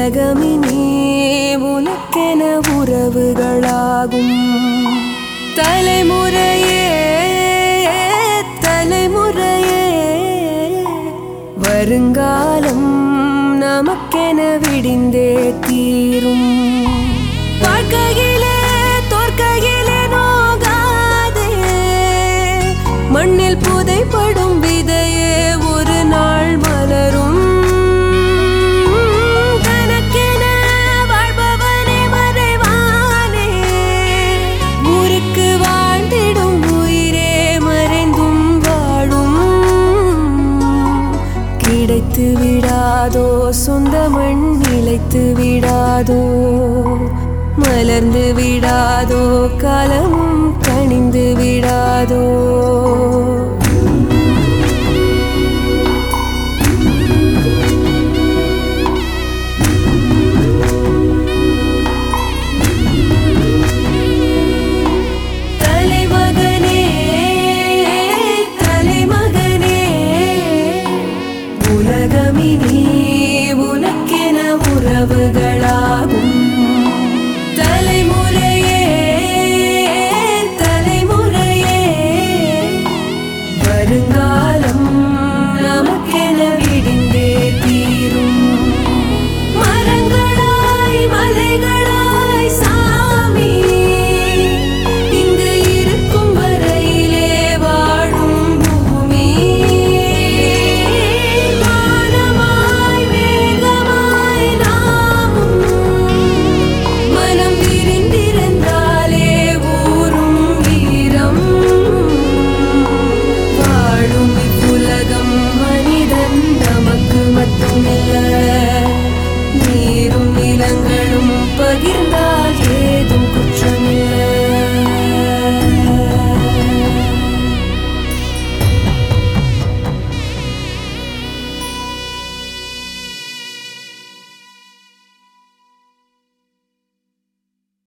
உலகமினே உனக்கென உறவுகளாகும் தலைமுறையே தலைமுறையே வருங்காலம் நமக்கென விடிந்தே தீரும் வாழ்க்கையிலே தோற்கையிலே நோகாதே மண்ணில் புதைப்படும் விதையே ஒரு நாள் மலரும் தனக்கென வாழ்பவனே மறைவானே ஊருக்கு வாழ்ந்திடும் உயிரே மறைந்தும் வாழும் கிடைத்து விடாதோ சொந்த மண் நிலைத்து விடாதோ மலர்ந்து விடாதோ காலமும் கனிந்து விடாதோ தலைமகனே தலைமகனே உலகமினி